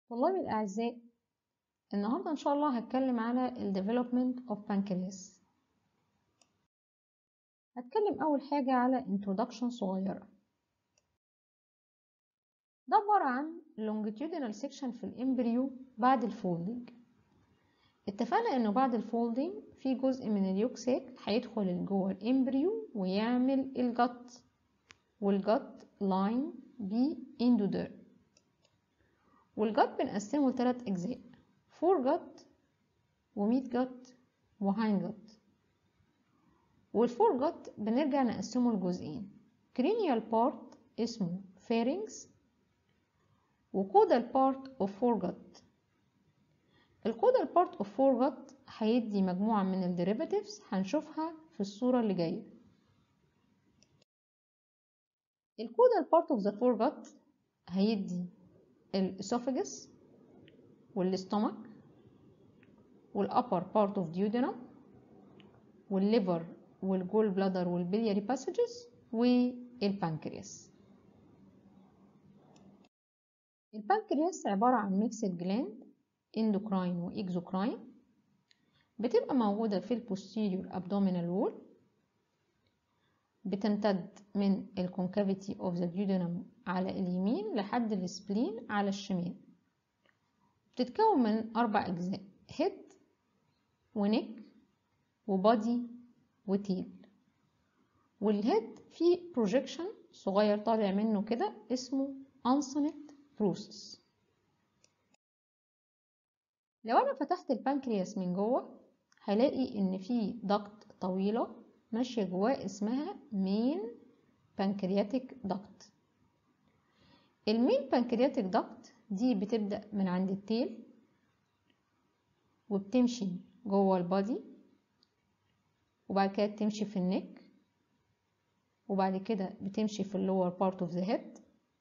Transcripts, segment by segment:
طلابي الأعزاء النهاردة إن شاء الله هتكلم على ال development of pancreas هتكلم أول حاجة على introduction صغيرة ده عبارة عن longitudinal section في الإمبريو بعد الفولدنج اتفقنا إنه بعد الفولدنج في جزء من اليوكساك هيدخل جوه الإمبريو ويعمل الجت والجت لاين بإندوديرم والجت بنقسمه لتلات أجزاء فور جت وميت جت وهاين جت والفور جت بنرجع نقسمه لجزئين cranial part اسمه pharynx وكودال part of foregut الكودال part of foregut هيدي مجموعة من الديريفاتيفز هنشوفها في الصورة اللي جاية الكودال part of the foregut هيدي الاسوفاجس والاستومك والupper part of duodenum والليفر والجول بلادر والبلياري باسجز والبنكرياس البنكرياس عبارة عن ميكسد جلاند اندوكراين واكزوكراين بتبقى موجودة في البوستيريور abdominal وول بتمتد من الكونكافيتي اوف ذا duodenum على اليمين لحد السبلين على الشمال بتتكون من أربع أجزاء head ونك وبادي وتيل والهيد فيه بروجيكشن صغير طالع منه كده اسمه انسونت بروسس لو انا فتحت البنكرياس من جوه هلاقي ان في ضغط طويله ماشيه جواه اسمها مين بنكرياتيك ضغط المين بنكرياتيك ضغط دي بتبدا من عند التيل وبتمشي جوه البادي وبعد كده تمشي في النك وبعد كده بتمشي في اللور بارت اوف ذا هيد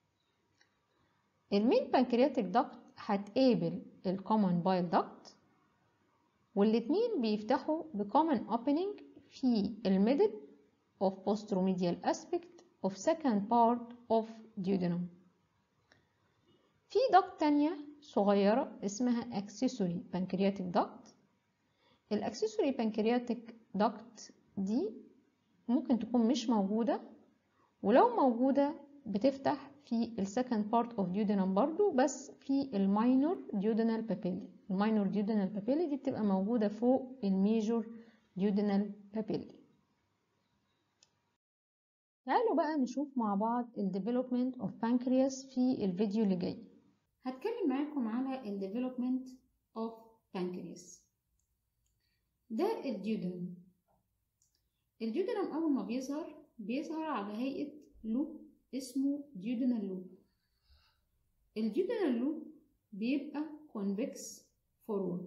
المين بانكرياتيك داكت هتقابل الكومن بايل داكت والاتنين بيفتحوا بكومن اوبننج في الميدل of posteromedial aspect of second part of duodenum في داكت تانية صغيرة اسمها accessory pancreatic duct الاكسسوري بانكرياتيك داكت دي ممكن تكون مش موجودة ولو موجودة بتفتح في السكند بارت اوف duodenum برضو بس في الماينور duodenal papilla الماينور duodenal papilla دي بتبقى موجودة فوق الميجور duodenal papilla تعالوا بقى نشوف مع بعض ال development of pancreas في الفيديو اللي جاي هتكلم معاكم على ال development of pancreas ده الديودنم الديودنم أول ما بيظهر بيظهر على هيئة لوب اسمه ديودنال لوب الديودنال لوب بيبقى convex forward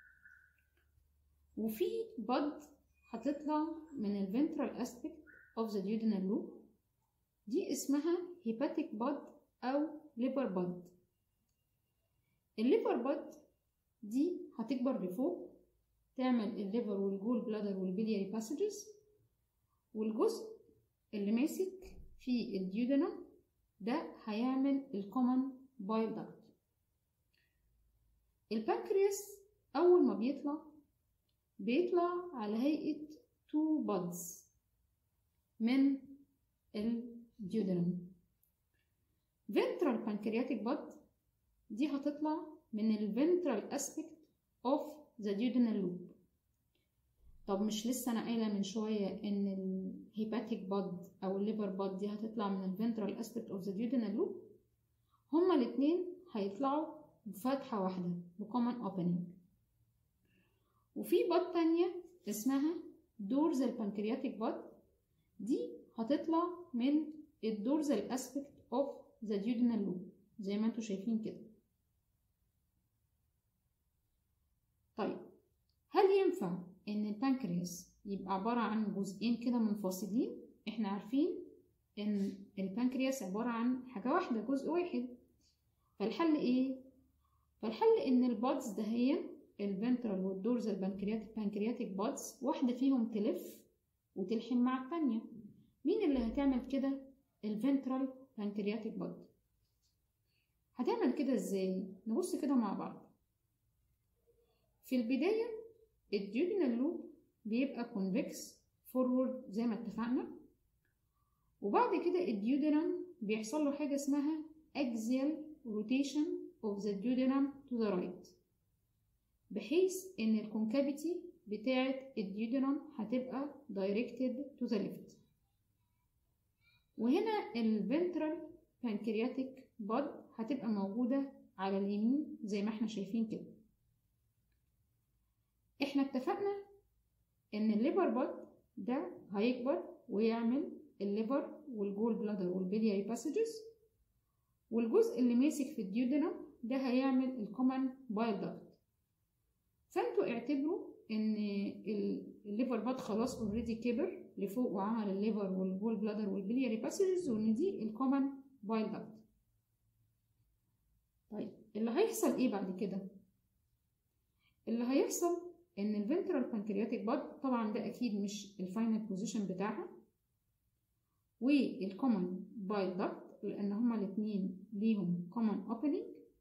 وفي بد هتطلع من الفنترال aspect of the duodenal loop دي اسمها hepatic bud أو liver bud الليفر بد دي هتكبر لفوق تعمل الليفر والجول بلادر والبلياري باسجز والجزء اللي ماسك في الديودنم ده هيعمل الكومن بايل داكت البنكرياس اول ما بيطلع بيطلع على هيئة تو بادز من الديودنم ventral pancreatic bud دي هتطلع من الفنترال اسبكت اوف ذا duodenal loop طب مش لسه انا قايله من شويه ان الهيباتيك باد او الليفر باد دي هتطلع من الفنترال اسبكت اوف ذا duodenal loop هما الاتنين هيطلعوا بفتحه واحده بكومن اوبننج وفي باد تانية اسمها دورزال بانكرياتيك باد دي هتطلع من الدورزال اسبكت اوف ذا duodenal loop زي ما انتوا شايفين كده طيب هل ينفع ان البنكرياس يبقى عبارة عن جزئين كده منفصلين احنا عارفين ان البنكرياس عبارة عن حاجة واحدة جزء واحد فالحل ايه فالحل ان البادز دهيا الفنترال والدورزال بانكرياتيك بانكرياتيك بادز واحدة فيهم تلف وتلحم مع التانية مين اللي هتعمل كده الفنترال بانكرياتيك باد هتعمل كده ازاي نبص كده مع بعض في البداية الديودينال لوب بيبقى كونفكس فورورد زي ما اتفقنا وبعد كده الديودينم بيحصل له حاجة اسمها axial rotation of the duodenum to the right بحيث ان الكونكافيتي بتاعة الديودينم هتبقى directed to the left وهنا الفنترال pancreatic bud هتبقى موجودة على اليمين زي ما احنا شايفين كده احنا اتفقنا ان الليبر باد ده هيكبر ويعمل الليفر والجول بلادر والبيلياري باسجز والجزء اللي ماسك في الديودينم ده هيعمل الكومن بايل داكت فانتوا اعتبروا ان الليفر باد خلاص اوريدي كبر لفوق وعمل الليفر والجول بلادر والبيلياري باسجز وان دي الكومن بايل داكت طيب اللي هيحصل ايه بعد كده اللي هيحصل ان الفنترال بانكرياتيك باد طبعا ده اكيد مش الفاينل بوزيشن بتاعها والكومن بايل داكت لان هما الاتنين ليهم كومن اوبننج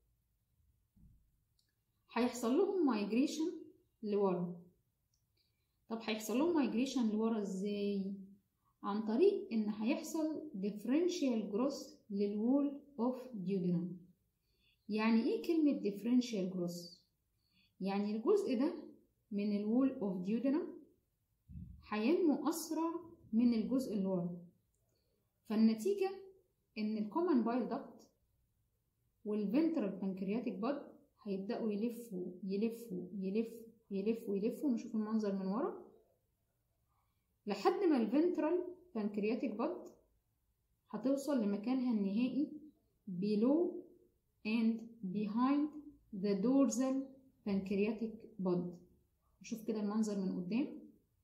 هيحصل لهم مايجريشن لورا طب هيحصل لهم مايجريشن لورا ازاي عن طريق ان هيحصل differential growth للوول اوف duodenum يعني ايه كلمة differential growth يعني الجزء ده من الوول اوف duodenum هينمو اسرع من الجزء اللي ورا فالنتيجة ان الكومن بايل داكت والفنترال بانكرياتيك باد هيبدأوا يلفوا يلفوا يلفوا يلفوا يلفوا نشوف المنظر من ورا لحد ما الفنترال بانكرياتيك باد هتوصل لمكانها النهائي below and behind the dorsal pancreatic bud نشوف كده المنظر من قدام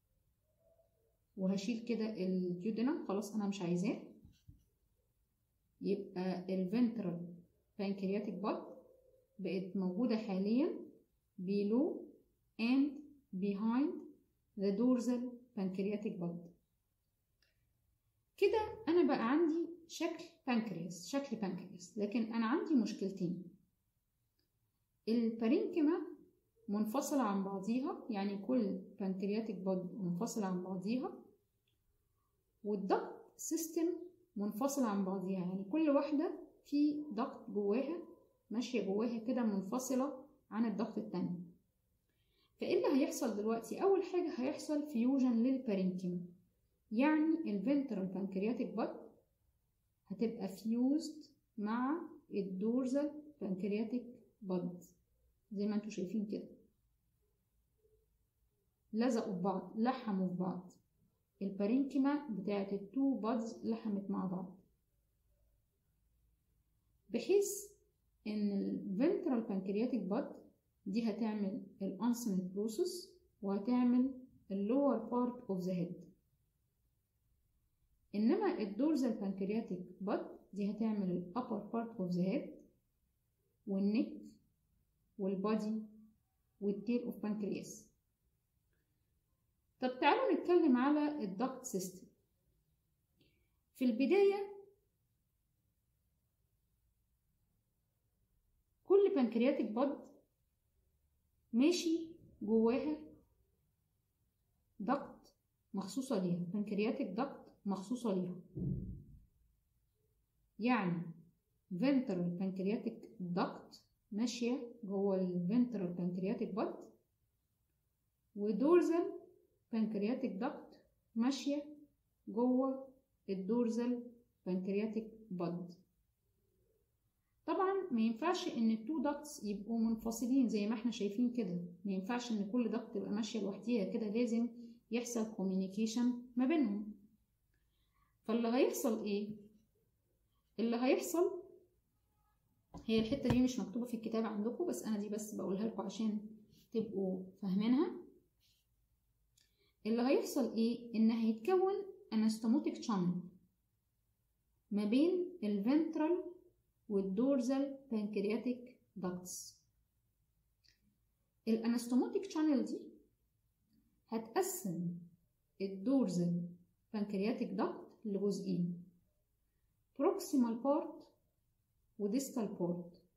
وهشيل كده الجيودينم خلاص انا مش عايزاه يبقى الفنترال بانكرياتيك باد بقت موجودة حاليا below and behind the dorsal pancreatic bud كده أنا بقى عندي شكل بانكرياس شكل بانكرياس لكن أنا عندي مشكلتين البارينكما منفصلة عن بعضيها يعني كل بانكرياتيك باد منفصلة عن بعضيها والضغط سيستم منفصلة عن بعضيها يعني كل واحدة في ضغط جواها ماشية جواها كده منفصلة عن الضغط التاني فايه اللي هيحصل دلوقتي اول حاجة هيحصل فيوجن للبارينكيما يعني الفنترال بانكرياتيك باد هتبقى فيوزد مع الدورزال بانكرياتيك باد زي ما انتوا شايفين كده لزقوا في بعض لحموا في بعض البارينكيما بتاعت التو بادز لحمت مع بعض بحيث ان الفنترال بانكرياتيك باد دي هتعمل الانسنت بروسس وهتعمل اللور بارت اوف ذا هيد انما الدورزال بانكرياتيك باد دي هتعمل الابر بارت اوف ذا هيد والنك والبادي والتيل اوف بانكرياس طب تعالوا نتكلم على الدكت سيستم في البداية كل بنكرياتيك باد ماشي جواها دكت مخصوصة ليها بنكرياتيك دكت مخصوصة ليها يعني ventral pancreatic duct ماشية جوه الفنترال pancreatic bud ودورزال pancreatic duct ماشية جوه الدورزال pancreatic bud طبعا ما ينفعش ان التو داكتس يبقوا منفصلين زي ما احنا شايفين كده ما ينفعش ان كل داكت تبقى ماشيه لوحديها كده لازم يحصل كوميونيكيشن ما بينهم فاللي هيحصل ايه اللي هيحصل هي الحته دي مش مكتوبه في الكتاب عندكم بس انا دي بس بقولها لكم عشان تبقوا فاهمينها اللي هيحصل ايه ان هيتكون انستوموتيك شانل ما بين الفنترال والدورزال بانكرياتيك داكتس الانستوموتيك شانل دي هتقسم الدورزال بانكرياتيك داكت لجزئين بروكسيمال بارت وديستال بارت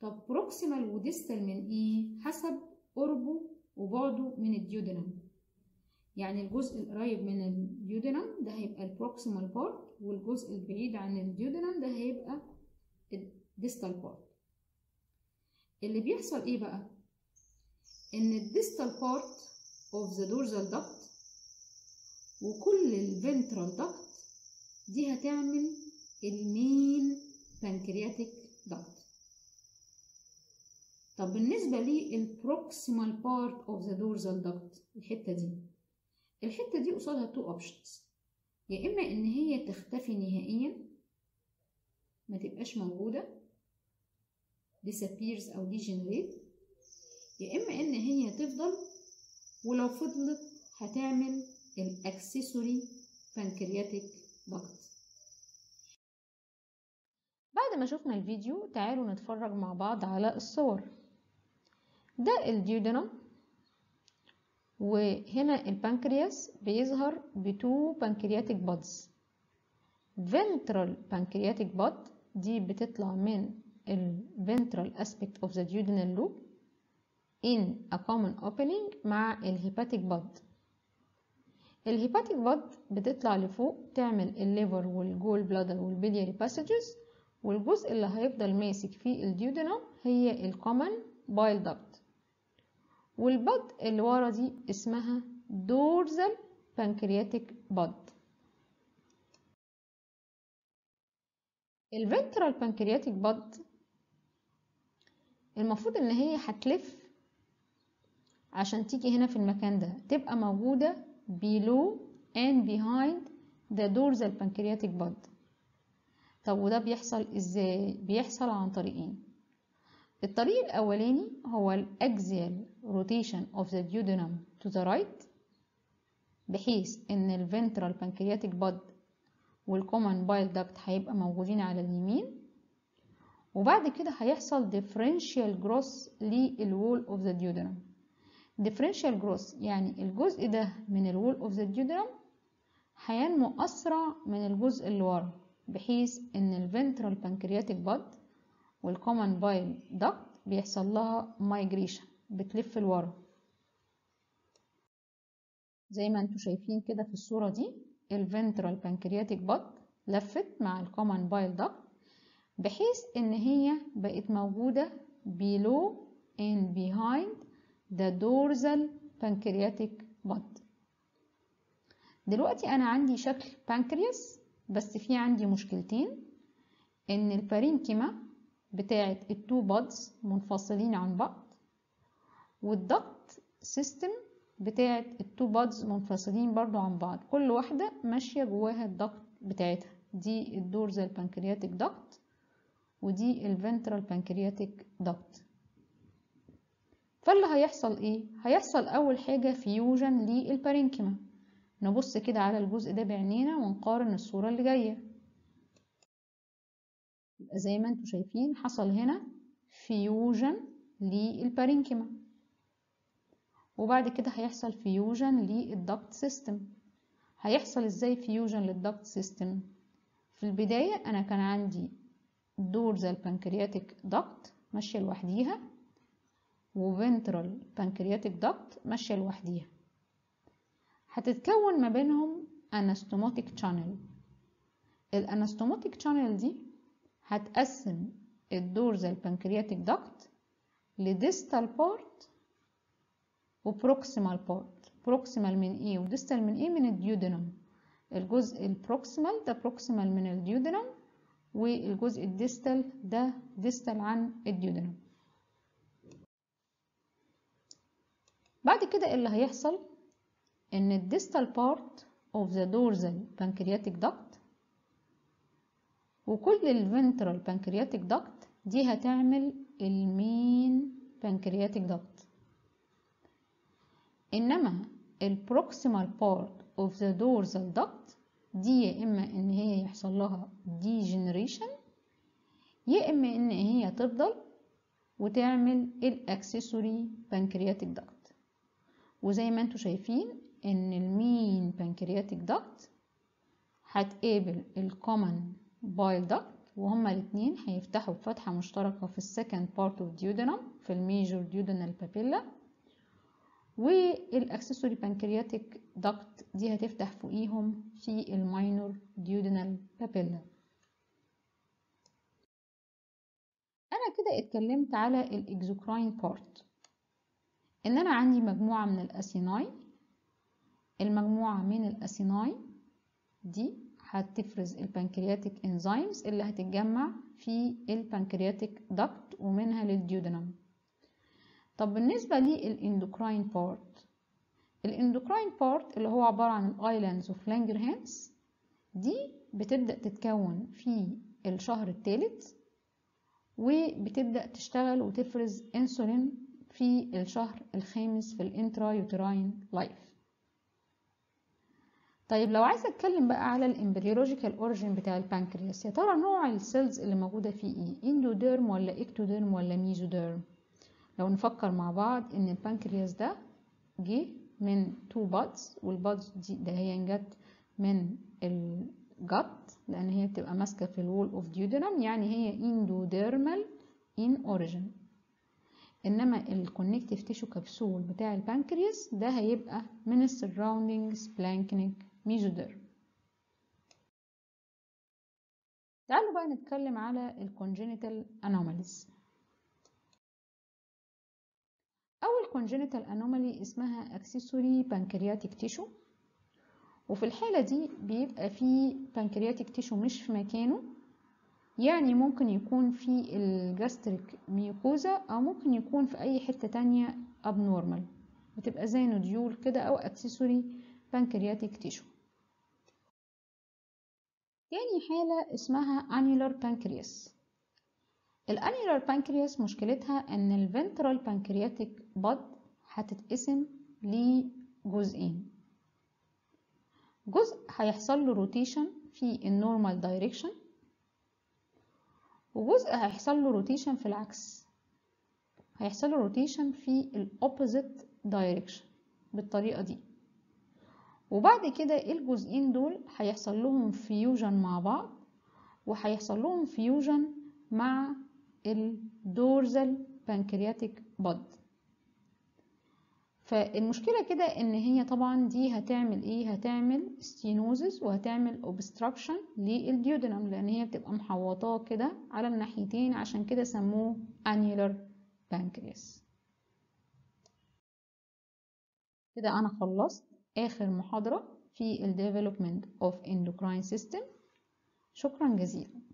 طب بروكسيمال وديستال من ايه حسب قربه وبعده من الديودنم يعني الجزء القريب من الديودنم ده هيبقى البروكسيمال بارت والجزء البعيد عن الديودنم ده هيبقى الديستال بارت اللي بيحصل ايه بقى ان الديستال بارت of the dorsal duct وكل الفنترال duct دي هتعمل المين بانكرياتيك duct طب بالنسبة للبروكسيمال بارت اوف ذا دورزال duct الحتة دي الحتة دي قصادها تو اوبشنز يا إما إن هي تختفي نهائيا ما تبقاش موجودة disappears أو degenerate يا إما إن هي تفضل ولو فضلت هتعمل الأكسسوري بانكرياتيك duct بعد ما شفنا الفيديو تعالوا نتفرج مع بعض على الصور ده الديودنم وهنا البنكرياس بيظهر بتو بانكرياتيك بادز ventral pancreatic bud دي بتطلع من ال ventral aspect of the duodenal loop in a common opening مع الهيباتيك bud الهيباتيك bud بتطلع لفوق تعمل الليفر والجول بلادر والبيلياري باسجز والجزء اللي هيفضل ماسك فيه الديودنم هي الكومن بايل داكت والبد اللي ورا دي اسمها دورزال بانكرياتيك بد الفنترال بانكرياتيك بد المفروض ان هي هتلف عشان تيجي هنا في المكان ده تبقى موجودة below and behind the dorsal pancreatic bud طب وده بيحصل ازاي بيحصل عن طريقين الطريق الاولاني هو الاكزيال روتيشن of the duodenum to the right بحيث ان الفنترال بانكرياتيك باد والكومن بايل داكت هيبقى موجودين على اليمين وبعد كده هيحصل differential growth للوول of the duodenum differential growth يعني الجزء ده من الوول of the duodenum هينمو اسرع من الجزء اللي ورا بحيث ان الفنترال بانكرياتيك باد والكومن بايل داكت بيحصل لها مايجريشن بتلف لورا زي ما انتم شايفين كده في الصورة دي الفنترال بانكرياتيك باد لفت مع الكومن بايل داكت بحيث ان هي بقت موجودة below and behind the dorsal pancreatic bud دلوقتي انا عندي شكل بانكرياس بس في عندي مشكلتين ان البارينكيما بتاعه التو بادز منفصلين عن بعض والدكت سيستم بتاعه التو بادز منفصلين برضو عن بعض كل واحدة ماشية جواها الدكت بتاعتها دي الدورزال بانكرياتيك دكت ودي الفنترال بانكرياتيك دكت فاللي هيحصل ايه هيحصل اول حاجة فيوجن للبارينكيما نبص كده على الجزء ده بعينينا ونقارن الصورة اللي جاية يبقى زي ما انتم شايفين حصل هنا فيوجن للبارينكيما وبعد كده هيحصل فيوجن للدكت سيستم هيحصل ازاي فيوجن للدكت سيستم في البداية انا كان عندي دورزال بانكرياتيك دكت ماشية لوحديها وفنترال بانكرياتيك دكت ماشية لوحديها هتتكون ما بينهم انستوماتيك channel الانستوماتيك channel دي هتقسم الدورزال بانكرياتيك داكت لديستال بارت وبروكسيمال بارت بروكسيمال من ايه وديستال من ايه من الديودنم الجزء البروكسيمال ده بروكسيمال من الديودنم والجزء الديستال ده ديستال عن الديودنم بعد كده اللي هيحصل ان الديستال بارت of the dorsal pancreatic duct وكل الفنترال بانكرياتيك داكت دي هتعمل المين بانكرياتيك داكت انما البروكسيمال بارت of the dorsal duct دي يا اما ان هي يحصل لها degeneration يا اما ان هي تفضل وتعمل الاكسسوري بانكرياتيك داكت وزي ما انتم شايفين ان المين بانكرياتيك داكت هتقابل الكومن بايل داكت وهما الاتنين هيفتحوا فتحة مشتركة في السكند بارت اوف duodenum في الميجور duodenal بابيلا والاكسسوري بانكرياتيك داكت دي هتفتح فوقيهم في الماينور duodenal بابيلا انا كده اتكلمت على الاكزوكراين بارت ان انا عندي مجموعة من الاسيناي المجموعة من الاسيناي دي هتفرز البنكرياتيك انزيمز اللي هتتجمع في البنكرياتيك داكت ومنها للديودنم طب بالنسبة للاندوكراين بارت الاندوكراين بارت اللي هو عبارة عن الايلاندز اوف لانجرهانس دي بتبدأ تتكون في الشهر الثالث وبتبدأ تشتغل وتفرز انسولين في الشهر الخامس في الانترا يوتراين لايف طيب لو عايزه اتكلم بقى على الامبريولوجيكال اوريجين بتاع البنكرياس يا ترى نوع السيلز اللي موجوده فيه ايه اندوديرم ولا اكتوديرم ولا ميزوديرم لو نفكر مع بعض ان البنكرياس ده جه من تو بادز والبادز دي ده هي جت من الجت لان هي بتبقى ماسكه في الوول اوف ديودرم يعني هي اندوديرمال ان اوريجين انما الكونكتيف تيشو كبسول بتاع البنكرياس ده هيبقى من السراوندينج سبلانكنيك ميزوديرم تعالوا بقى نتكلم على الكونجينيتال انوماليز اول كونجينيتال انومالي اسمها اكسسوري بانكرياتيك تيشو وفي الحالة دي بيبقى في بانكرياتيك تيشو مش في مكانه يعني ممكن يكون في الجاستريك ميوكوزا او ممكن يكون في اي حتة تانية abnormal بتبقى زي نوديول كده او اكسسوري بانكرياتيك تيشو تاني حالة اسمها annular pancreas الانيولار بانكرياس مشكلتها ان الفنترال بانكرياتيك باد هتتقسم لجزئين جزء هيحصل له روتيشن في النورمال دايركشن وجزء هيحصل له روتيشن في العكس هيحصل له روتيشن في الاوبوزيت دايركشن بالطريقه دي وبعد كده الجزئين دول هيحصل لهم فيوجن مع بعض وهيحصل لهم فيوجن مع الدورزال بانكرياتيك باد فالمشكله كده ان هي طبعا دي هتعمل ايه هتعمل ستينوزس وهتعمل اوبستراكشن للديودنم لان هي بتبقى محوطاه كده على الناحيتين عشان كده سموه انيولار بانكرياس كده انا خلصت اخر محاضره في ال development of endocrine system شكرا جزيلا